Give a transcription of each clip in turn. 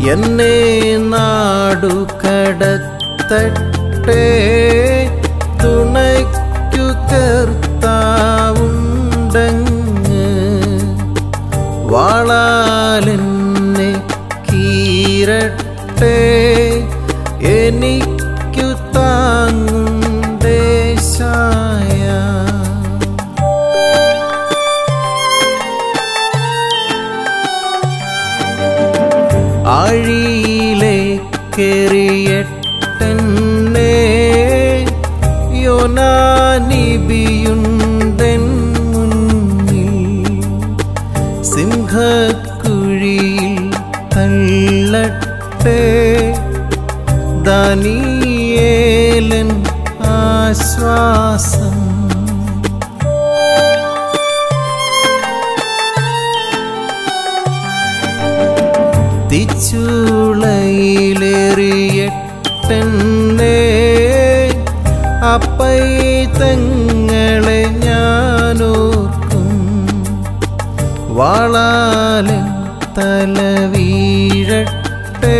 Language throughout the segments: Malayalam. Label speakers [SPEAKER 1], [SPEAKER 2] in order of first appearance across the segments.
[SPEAKER 1] എന്നെ നാടു കടത്തട്ടെ തുണയ്ക്കു കർത്താവുണ്ടങ്ങ് വാളാലെന്നെ കീരട്ടെ എനിക്കു താങ്ങും ദേശായ ആഴിയിലേക്കെറിയട്ടെന്നെ യോനാനിബിയുണ്ടെൻ മുന്നിൽ സിംഹക്കുഴിയിൽ തള്ളട്ടെ ദാനിയേലൻ ആശ്വാസം തിച്ചുളയിലേറിയട്ടെന്നെ അപ്പൈതങ്ങളെ ഞാനോർക്കും വാളാലൻ തല വീഴട്ടെ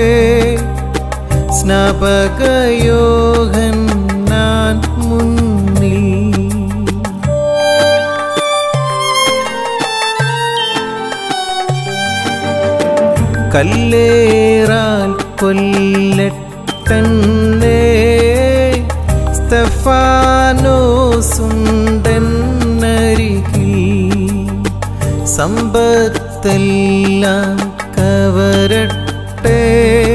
[SPEAKER 1] സ്നാപകയോഹൻ ഞാൻ മുന്നിൽ കല്ലേറാൽ കൊല്ലട്ടെന്നെ സ്തഫാനോസുണ്ടെന്നരികിൽ സമ്പത്തെല്ലാം കവരട്ടെ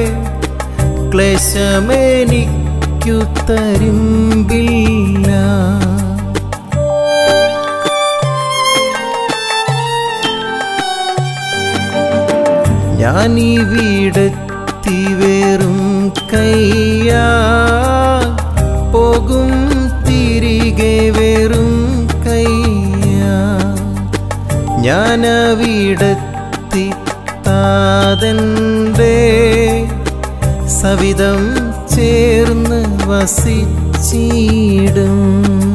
[SPEAKER 1] ക്ലേശമെനിക്കു തരുമ്പില്ല ഞാനിവിടെത്തി വേറും കയ്യാ പോകും തിരികെ വെറും കയ്യാ ഞാനവിടെത്തി താതൻ്റെ സവിധം ചേർന്ന് വസിച്ചിടും